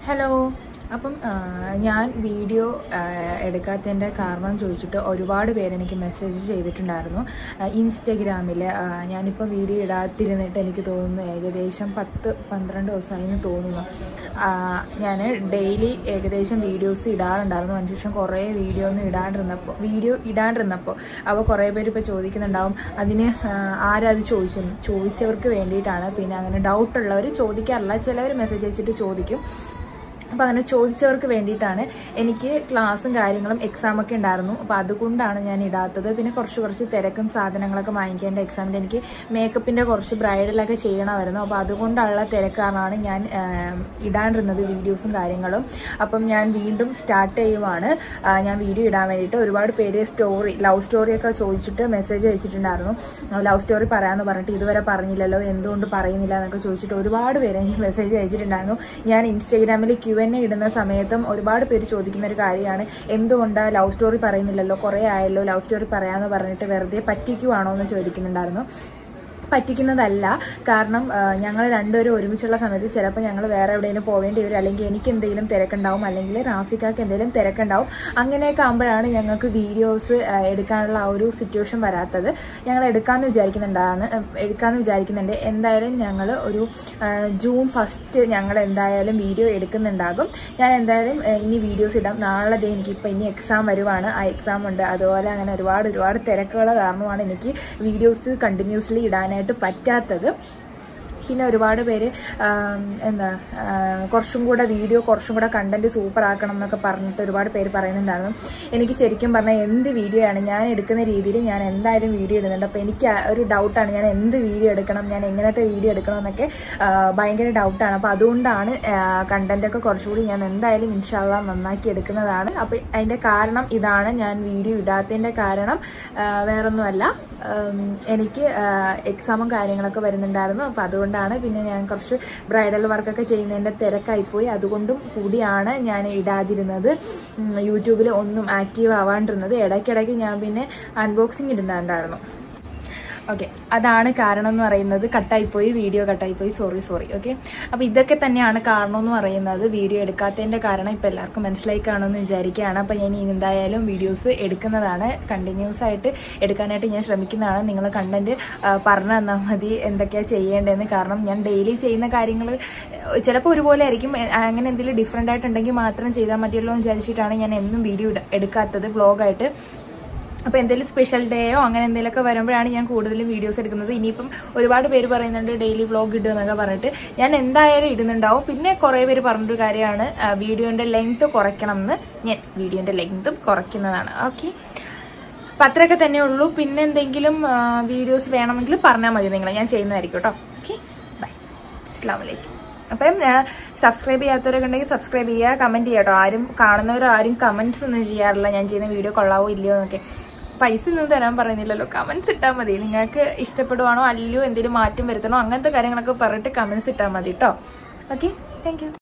hello അപ്പം ആ, ഞാൻ വീഡിയോ ആ, എടുക്കാത്തതിൻ്റെ കാരണം ചോദിച്ചിട്ട് ഒരുപാട് പേര് എനിക്ക് മെസ്സേജ് ചെയ്തിട്ടുണ്ടായിരുന്നു ആ, ഇൻസ്റ്റഗ്രാമിൽ ആ, ഞാനിപ്പം വീഡിയോ ഇടാതിരുന്നിട്ട് എനിക്ക് തോന്നുന്നു ഏകദേശം പത്ത് പന്ത്രണ്ട് ദിവസമായി എന്ന് തോന്നുന്നു ഞാൻ ഡെയിലി ഏകദേശം വീഡിയോസ് ഇടാറുണ്ടായിരുന്നു അതിനുശേഷം കുറേ വീഡിയോ ഒന്നും ഇടാണ്ടിരുന്നപ്പോൾ വീഡിയോ ഇടാണ്ടിരുന്നപ്പോൾ അപ്പോൾ കുറേ പേര് ഇപ്പോൾ ചോദിക്കുന്നുണ്ടാവും അതിന് ആ, ആരാ അത് ചോദിച്ചു ചോദിച്ചവർക്ക് വേണ്ടിയിട്ടാണ് പിന്നെ അങ്ങനെ ഡൗട്ടുള്ളവർ ചോദിക്കാറില്ല ചിലവർ മെസ്സേജ് അയച്ചിട്ട് ചോദിക്കും അപ്പോൾ അങ്ങനെ ചോദിച്ചവർക്ക് വേണ്ടിയിട്ടാണ് എനിക്ക് ക്ലാസ്സും കാര്യങ്ങളും എക്സാം ഒക്കെ ഉണ്ടായിരുന്നു അപ്പോൾ അതുകൊണ്ടാണ് ഞാൻ ഇടാത്തത് പിന്നെ കുറച്ച് കുറച്ച് തിരക്കും സാധനങ്ങളൊക്കെ വാങ്ങിക്കേണ്ട എക്സാമിൻ്റെ എനിക്ക് മേക്കപ്പിൻ്റെ കുറച്ച് ബ്രൈഡലൊക്കെ ചെയ്യണമായിരുന്നു അപ്പോൾ അതുകൊണ്ടുള്ള തിരക്കാറാണ് ഞാൻ ആം, ഇടാണ്ടിരുന്നത് വീഡിയോസും കാര്യങ്ങളും അപ്പം ഞാൻ വീണ്ടും സ്റ്റാർട്ട് ചെയ്യുവാണ് ആ, ഞാൻ വീഡിയോ ഇടാൻ വേണ്ടിയിട്ട് ഒരുപാട് പേര് സ്റ്റോറി ലവ് സ്റ്റോറിയൊക്കെ ചോദിച്ചിട്ട് മെസ്സേജ് അയച്ചിട്ടുണ്ടായിരുന്നു ലവ് സ്റ്റോറി പറയാമെന്ന് പറഞ്ഞിട്ട് ഇതുവരെ പറഞ്ഞില്ലല്ലോ എന്തുകൊണ്ട് പറയുന്നില്ല എന്നൊക്കെ ചോദിച്ചിട്ട് ഒരുപാട് പേര് എനിക്ക് മെസ്സേജ് അയച്ചിട്ടുണ്ടായിരുന്നു ഞാൻ ഇൻസ്റ്റാഗ്രാമിൽ ക്യു എൻ എ ഇടുന്ന സമയത്തും ഒരുപാട് പേര് ചോദിക്കുന്ന ഒരു കാര്യമാണ് എന്തുകൊണ്ട് ലവ് സ്റ്റോറി പറയുന്നില്ലല്ലോ കുറേ ആയല്ലോ ലവ് സ്റ്റോറി പറയാമെന്ന് പറഞ്ഞിട്ട് വെറുതെ പറ്റിക്കുവാണോ എന്ന് ചോദിക്കുന്നുണ്ടായിരുന്നു പറ്റിക്കുന്നതല്ല കാരണം ഞങ്ങൾ രണ്ടുപേരും ഒരുമിച്ചുള്ള സമയത്ത് ചിലപ്പോൾ ഞങ്ങൾ വേറെ എവിടെയെങ്കിലും പോവേണ്ടി വരും അല്ലെങ്കിൽ എനിക്ക് എന്തെങ്കിലും തിരക്കുണ്ടാവും അല്ലെങ്കിൽ റാഫിക്കാക്ക് എന്തെങ്കിലും തിരക്കുണ്ടാവും അങ്ങനെയൊക്കെ ആകുമ്പോഴാണ് ഞങ്ങൾക്ക് വീഡിയോസ് എടുക്കാനുള്ള ആ ഒരു സിറ്റുവേഷൻ വരാത്തത് ഞങ്ങൾ എടുക്കാമെന്ന് വിചാരിക്കുന്നുണ്ടാണ് ഉം, എടുക്കാമെന്ന് വിചാരിക്കുന്നുണ്ട് എന്തായാലും ഞങ്ങൾ ഒരു ആ, ജൂൺ ഫസ്റ്റ് ഞങ്ങൾ എന്തായാലും വീഡിയോ എടുക്കുന്നുണ്ടാകും ഞാൻ എന്തായാലും ആ, ഇനി വീഡിയോസ് ഇടാം നാളെ ദേ എനിക്കിപ്പോൾ ഇനി എക്സാം വരുവാണ് ആ എക്സാം ഉണ്ട് അതുപോലെ അങ്ങനെ ഒരുപാട് ഒരുപാട് തിരക്കുകൾ കാരണമാണ് എനിക്ക് വീഡിയോസ് കണ്ടിന്യൂസ്ലി ഇടാനായിട്ട് പറ്റാത്തത് പിന്നെ ഒരുപാട് പേര് ആം, എന്താ ആ, കുറച്ചും കൂടെ വീഡിയോ കുറച്ചും കൂടെ കണ്ടന്റ് സൂപ്പർ ആക്കണം എന്നൊക്കെ പറഞ്ഞിട്ട് ഒരുപാട് പേര് പറയുന്നുണ്ടായിരുന്നു എനിക്ക് ശരിക്കും പറഞ്ഞാൽ എന്ത് വീഡിയോ ആണ് ഞാൻ എടുക്കുന്ന രീതിയിൽ ഞാൻ എന്തായാലും വീഡിയോ ഇടുന്നുണ്ട് അപ്പോൾ എനിക്ക് ആ ഒരു ഡൗട്ടാണ് ഞാൻ എന്ത് വീഡിയോ എടുക്കണം ഞാൻ എങ്ങനത്തെ വീഡിയോ എടുക്കണം എന്നൊക്കെ ആ, ഭയങ്കര ഡൗട്ടാണ് അപ്പോൾ അതുകൊണ്ടാണ് കണ്ടന്റ് ഒക്കെ കുറച്ചുകൂടി ഞാൻ എന്തായാലും ഇൻഷാല്ല നന്നാക്കി എടുക്കുന്നതാണ് അപ്പോൾ അതിൻ്റെ കാരണം ഇതാണ് ഞാൻ വീഡിയോ ഇടാത്തതിൻ്റെ കാരണം ആ, വേറൊന്നുമല്ല ഉം, എനിക്ക് എക്സാമും കാര്യങ്ങളൊക്കെ വരുന്നുണ്ടായിരുന്നു അപ്പോൾ അതുകൊണ്ടാണ് പിന്നെ ഞാൻ കുറച്ച് ബ്രൈഡൽ വർക്കൊക്കെ ചെയ്യുന്നതിൻ്റെ തിരക്കായിപ്പോയി അതുകൊണ്ടും കൂടിയാണ് ഞാൻ ഇടാതിരുന്നത് യൂട്യൂബിൽ ഒന്നും ആക്റ്റീവ് ആവാണ്ടിരുന്നത് ഇടയ്ക്കിടയ്ക്ക് ഞാൻ പിന്നെ അൺബോക്സിങ് ഇടുന്നുണ്ടായിരുന്നു ഓക്കെ അതാണ് കാരണം എന്ന് പറയുന്നത് കട്ടായിപ്പോയി വീഡിയോ കട്ടായിപ്പോയി സോറി സോറി ഓക്കെ അപ്പോൾ ഇതൊക്കെ തന്നെയാണ് കാരണം എന്ന് പറയുന്നത് വീഡിയോ എടുക്കാത്തതിൻ്റെ കാരണം ഇപ്പോൾ എല്ലാവർക്കും മനസ്സിലായി കാണുമെന്ന് വിചാരിക്കുകയാണ് അപ്പോൾ ഞാൻ ഇനി എന്തായാലും വീഡിയോസ് എടുക്കുന്നതാണ് കണ്ടിന്യൂസ് ആയിട്ട് എടുക്കാനായിട്ട് ഞാൻ ശ്രമിക്കുന്നതാണ് നിങ്ങൾ കണ്ടന്റ് പറഞ്ഞു തന്നാൽ മതി എന്തൊക്കെയാണ് ചെയ്യേണ്ടതെന്ന് കാരണം ഞാൻ ഡെയിലി ചെയ്യുന്ന കാര്യങ്ങൾ ചിലപ്പോൾ ഒരുപോലെ ആയിരിക്കും എ- അങ്ങനെ എന്തെങ്കിലും ഡിഫറെൻ്റ് ആയിട്ടുണ്ടെങ്കിൽ മാത്രം ചെയ്താൽ മതിയല്ലോ എന്ന് വിചാരിച്ചിട്ടാണ് ഞാൻ എന്നും വീഡിയോ എടുക്കാത്തത് വ്ളോഗായിട്ട് അപ്പോൾ എന്തെങ്കിലും സ്പെഷ്യൽ ഡേയോ അങ്ങനെ എന്തെങ്കിലുമൊക്കെ വരുമ്പോഴാണ് ഞാൻ കൂടുതലും വീഡിയോസ് എടുക്കുന്നത് ഇനിയിപ്പം ഒരുപാട് പേര് പറയുന്നുണ്ട് ഡെയിലി വ്ളോഗ് ഇടുക എന്നൊക്കെ പറഞ്ഞിട്ട് ഞാൻ എന്തായാലും ഇടുന്നുണ്ടാവും പിന്നെ കുറേ പേര് പറഞ്ഞൊരു കാര്യമാണ് വീഡിയോന്റെ ലെങ്ത് കുറയ്ക്കണം എന്ന് ഞാൻ വീഡിയോന്റെ ലെങ്തും കുറയ്ക്കുന്നതാണ് ഓക്കെ അപ്പം അത്രയൊക്കെ തന്നെ ഉള്ളൂ പിന്നെ എന്തെങ്കിലും വീഡിയോസ് വേണമെങ്കിൽ പറഞ്ഞാൽ മതി നിങ്ങൾ ഞാൻ ചെയ്യുന്നതായിരിക്കും കേട്ടോ ഓക്കെ ബൈ അസ്സാം വലൈക്കും അപ്പം സബ്സ്ക്രൈബ് ചെയ്യാത്തവരൊക്കെ ഉണ്ടെങ്കിൽ സബ്സ്ക്രൈബ് ചെയ്യുക കമന്റ് ചെയ്യുക കേട്ടോ ആരും കാണുന്നവർ ആരും കമന്റ്സ് ഒന്നും ചെയ്യാറില്ല ഞാൻ ചെയ്യുന്ന വീഡിയോ കൊള്ളാവോ ഇല്ലയോ എന്നൊക്കെ പൈസ ഒന്നും തരാൻ പറയുന്നില്ലല്ലോ കമന്റ്സ് ഇട്ടാൽ മതി നിങ്ങൾക്ക് ഇഷ്ടപ്പെടുവാണോ അല്ലയോ എന്തെങ്കിലും മാറ്റം വരുത്തണോ അങ്ങനത്തെ കാര്യങ്ങളൊക്കെ പറഞ്ഞിട്ട് കമന്റ്സ് ഇട്ടാൽ മതി കേട്ടോ ഓക്കെ താങ്ക്